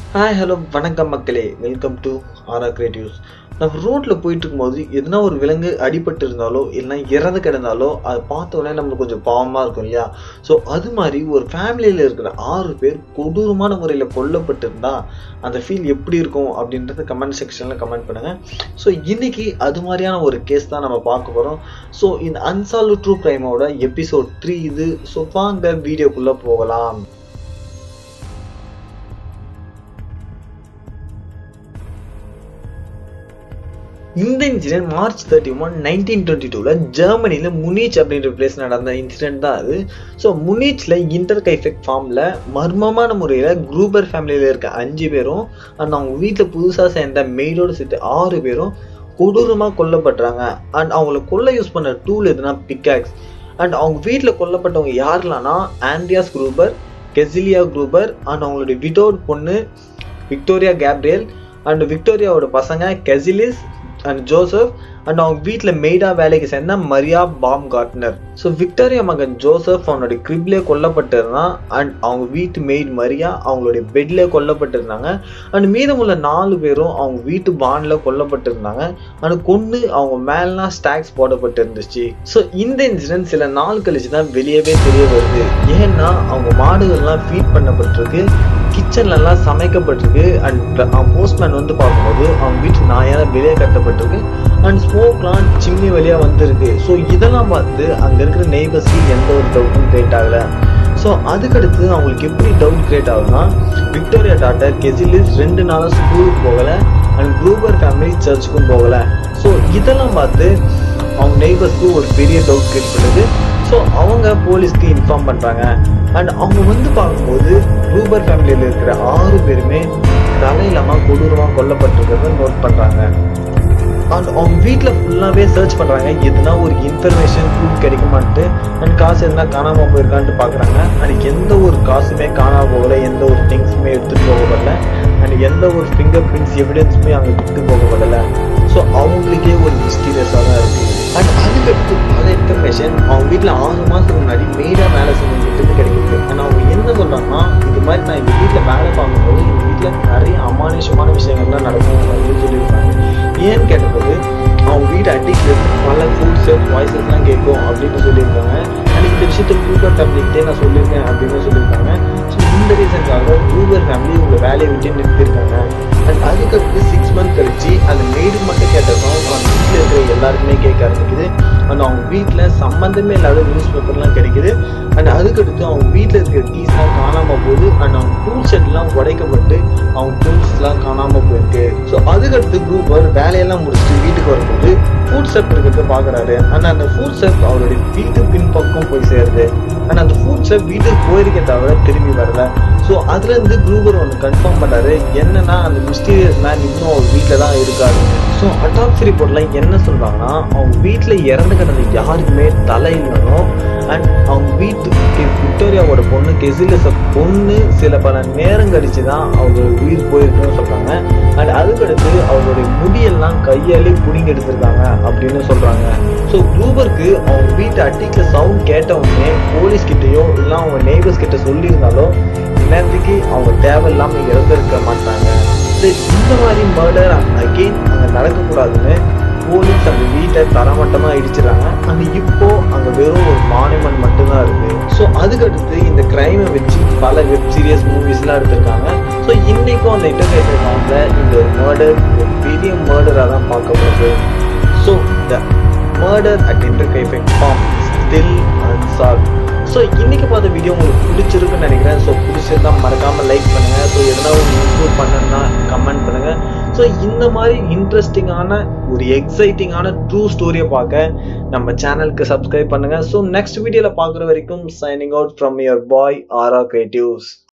hi hello வணக்கம் மக்களே welcome to ஆரா கிரியேட்டிவ்ஸ் நம்ம ரோட்டில் போயிட்டு இருக்கும்போது எதனா ஒரு விலங்கு அடிபட்டு இருந்தாலோ இல்லைனா இறந்து கிடந்தாலோ அதை பார்த்த உடனே நம்மளுக்கு கொஞ்சம் பாவமாக இருக்கும் இல்லையா ஸோ அது மாதிரி ஒரு ஃபேமிலியில் இருக்கிற ஆறு பேர் கொடூரமான முறையில் கொல்லப்பட்டிருந்தா அந்த ஃபீல் எப்படி இருக்கும் அப்படின்றத கமெண்ட் செக்ஷனில் கமெண்ட் பண்ணுங்கள் ஸோ இன்னைக்கு அது மாதிரியான ஒரு கேஸ் தான் நம்ம பார்க்க போகிறோம் ஸோ இந்த அன்சால்வ் ட்ரூ கிரைமோட எபிசோட் த்ரீ இது ஸோ வாங்க வீடியோக்குள்ளே போகலாம் இந்த incident March thirty one nineteen twenty டூவில் ஜெர்மனியில் முனீச் அப்படின்ற பிளேஸ் நடந்த இன்சிடென்ட் தான் அது ஸோ முனீச்சில் இன்டர் கைஃபெக்ட் ஃபார்மில் மர்மமான முறையில் குரூபர் ஃபேமிலியில் இருக்க அஞ்சு பேரும் அண்ட் அவங்க வீட்டில் புதுசாக சேர்ந்த மெய்டோடு சேர்த்து ஆறு பேரும் கொடூரமாக கொல்லப்படுறாங்க அண்ட் அவங்கள கொல்ல யூஸ் பண்ண டூல் எதுனா பிக்காக்ஸ் அண்ட் அவங்க வீட்டில் கொல்லப்பட்டவங்க யாரெல்லாம்னா Andreas Gruber Cecilia Gruber and அவங்களுடைய விடோட் பொண்ணு விக்டோரியா கேப்ரியல் அண்ட் விக்டோரியாவோட பசங்க கெசிலிஸ் அண்ட் ஜோசப் அண்ட் அவங்க வீட்டில் மெய்டா வேலைக்கு சேர்ந்த Maria Baumgartner so Victoria மகன் ஜோசப் அவனுடைய கிரிப்லே கொல்லப்பட்டிருந்தான் அண்ட் அவங்க வீட்டு மெய்ட் மரியா அவங்களுடைய பெட்ல கொல்லப்பட்டிருந்தாங்க அண்ட் மீதமுள்ள நாலு பேரும் அவங்க வீட்டு பாண்டில் கொல்லப்பட்டிருந்தாங்க அண்ட் கொண்டு அவங்க மேலாம் ஸ்டாக்ஸ் போடப்பட்டு இருந்துச்சு ஸோ இந்த இன்சிடென்ட் சில நாள் கழிச்சு தான் வெளியவே தெரிய வருது ஏன்னா அவங்க மாடுகள்லாம் ஃபீட் பண்ணப்பட்டிருக்கு கிச்சன்லலாம் சமைக்கப்பட்டிருக்கு அண்ட் போஸ்ட்மேன் வந்து பார்க்கும்போது அவங்க வீட்டு நாயால வெளியே கட்டப்பட்டிருக்கு அண்ட் ஸ்மோக்லாம் சிம்னி வழியாக வந்திருக்கு ஸோ இதெல்லாம் பார்த்து அங்கே இருக்கிற நெய்பர்ஸ்க்கு எந்த ஒரு டவுட்டும் கிரியேட் ஆகலை ஸோ அதுக்கடுத்து அவங்களுக்கு எப்படி டவுட் கிரியேட் ஆகுதுன்னா விக்டோரியா டாக்டர் கெசிலிஸ் ரெண்டு நாளாக ஸ்கூலுக்கு போகலை அண்ட் குரூபர் ஃபேமிலி சர்ச்சுக்கும் போகலை ஸோ இதெல்லாம் பார்த்து அவங்க நெய்பர்ஸ்க்கு ஒரு பெரிய டவுட் கிரியேட் பண்ணுது ஸோ அவங்க போலீஸ்க்கு இன்ஃபார்ம் பண்ணுறாங்க அண்ட் அவங்க வந்து பார்க்கும்போது ரூபர் ஃபேமிலியில் இருக்கிற ஆறு பேருமே தலையில்லாமல் கொடூரமாக கொல்லப்பட்டிருக்கிறத நோட் பண்ணுறாங்க அண்ட் அவங்க வீட்டில் ஃபுல்லாகவே சர்ச் பண்ணுறாங்க எதுனா ஒரு இன்ஃபர்மேஷன் ப்ரூஃப் கிடைக்குமான்ட்டு அண்ட் காசு எதுனா காணாமல் போயிருக்கான்ட்டு பார்க்குறாங்க அண்ட் எந்த ஒரு காசுமே காணாமல் போகலை எந்த ஒரு திங்ஸுமே எடுத்துகிட்டு போகப்படல அண்ட் எந்த ஒரு ஃபிங்கர் பிரிண்ட்ஸ் எவிடன்ஸுமே அங்கே விட்டு போகப்படலை ஸோ அவங்களுக்கே ஒரு மிஸ்டீரியஸாக தான் இருக்குது அண்ட் அதுக்கடுத்து பல இன்ஃபர்மேஷன் அவங்க வீட்டில் ஆறு மாதத்துக்கு முன்னாடி மெய்டாக வேலை செஞ்சுட்டு கிடைக்குது அண்ட் அவங்க என்ன சொல்கிறாங்கன்னா இது மாதிரி நான் இந்த வீட்டில் வேலை பார்க்கும்போது இந்த வீட்டில் நிறைய அமானுஷமான விஷயங்கள்லாம் நடக்கும் அப்படின்னு சொல்லியிருக்காங்க ஏன்னு கேட்டபோது அவங்க வீடு அடிக்கிறது பல ஃபுட்ஸ் வாய்ஸஸ்லாம் கேட்கும் அப்படின்னு சொல்லியிருக்காங்க அண்ட் இந்த விஷயத்த கூகுள் ஃபேமிலிக்கிட்டே நான் சொல்லியிருக்கேன் அப்படின்னு சொல்லியிருக்காங்க ஸோ இந்த ரீசனுக்காக கூகுள் ஃபேமிலி உங்கள் வேலையை விட்டு நிறுத்திருக்காங்க அண்ட் அதுக்கடுத்து சிக்ஸ் மந்த் கழிச்சு அந்த மெய்டு மட்டும் கேட்டதும் அவங்க வீட்டில் இருக்கிற எல்லாருக்குமே கேட்க ஆரம்பிக்குது அண்ட் அவங்க வீட்டில் சம்மந்தமே இல்லாத நியூஸ் பேப்பர்லாம் கிடைக்குது அண்ட் அதுக்கடுத்து அவங்க வீட்டில் இருக்கிற கீஸ்லாம் காணாமல் போகுது அண்ட் அவங்க டூல் செட்லாம் உடைக்கப்பட்டு அவங்க டூல்ஸ்லாம் காணாமல் போயிருக்கு ஸோ அதுக்கடுத்து குரூப்பர் வேலையெல்லாம் முடிச்சுட்டு வீட்டுக்கு வரும்போது ஃபுட் ஸ்டெப் இருக்கிறத பார்க்குறாரு அண்ட் அந்த ஃபுட் ஸ்டெப் அவருடைய வீட்டு பின்பக்கம் போய் சேருது அண்ட் அந்த ஃபுட் ஸ்டெப் வீட்டுக்கு போயிருக்கே தவிர திரும்பி வரல ஸோ அதுலேருந்து குரூபர் ஒன்று கன்ஃபார்ம் பண்ணாரு என்னன்னா அந்த மிஸ்டீரியஸ் மேன் இன்னும் அவர் வீட்டில் தான் இருக்காரு ஸோ அட்டாப்சி ரிப்போர்ட்டில் என்ன சொல்கிறாங்கன்னா அவங்க வீட்டில் இறந்து கிடந்த யாருக்குமே தலை இல்லைனோ அண்ட் அவங்க வீட்டு விக்டோரியாவோட பொண்ணு கெசிலஸை பொண்ணு சில பல நேரம் கழிச்சு தான் அவங்க உயிர் போயிருக்குன்னு சொல்கிறாங்க அண்ட் அதுக்கடுத்து அவங்களுடைய முடியெல்லாம் கையாலே பிடிங்கி எடுத்திருக்காங்க அப்படின்னு சொல்கிறாங்க ஸோ குரூபருக்கு அவங்க வீட்டு அட்டிக்கில் சவுண்ட் கேட்ட உடனே போலீஸ் கிட்டேயோ இல்லை அவங்க நெய்பர்ஸ் கிட்ட சொல்லியிருந்தாலோ நேரத்துக்கு அவங்க தேவையில்லாமல் இறந்துருக்க மாட்டாங்க இந்த மாதிரி மர்டர் அகெயின் அங்கே நடக்கக்கூடாதுன்னு போலீஸ் அந்த வீட்டை தரமட்டமாக இடிச்சிடறாங்க அங்கே இப்போ அங்கே வெறும் ஒரு மானுமெண்ட் மட்டும்தான் இருக்கு ஸோ அதுக்கடுத்து இந்த கிரைமை வச்சு பல வெப் சீரியஸ் மூவிஸ்லாம் எடுத்திருக்காங்க ஸோ இன்னைக்கும் அந்த இன்டர்நெட் ஃபார்மில் இந்த ஒரு மர்டர் ஒரு பெரிய மர்டராக தான் பார்க்கப்படுது so the murder at Hinterkaifeck farm still unsolve so இன்னைக்கு பார்த்த வீடியோ உங்களுக்கு பிடிச்சிருக்குன்னு நினைக்கிறேன் ஸோ பிடிச்சிருந்தா மறக்காமல் லைக் பண்ணுங்கள் ஸோ எதனா ஒரு இம்ப்ரூவ் பண்ணணும்னா கமெண்ட் பண்ணுங்கள் ஸோ இந்த மாதிரி இன்ட்ரெஸ்டிங்கான ஒரு எக்ஸைட்டிங்கான ட்ரூ ஸ்டோரியை பார்க்க நம்ம சேனலுக்கு சப்ஸ்கிரைப் பண்ணுங்கள் ஸோ நெக்ஸ்ட் வீடியோவில் பார்க்குற வரைக்கும் signing out from your boy Aura creatives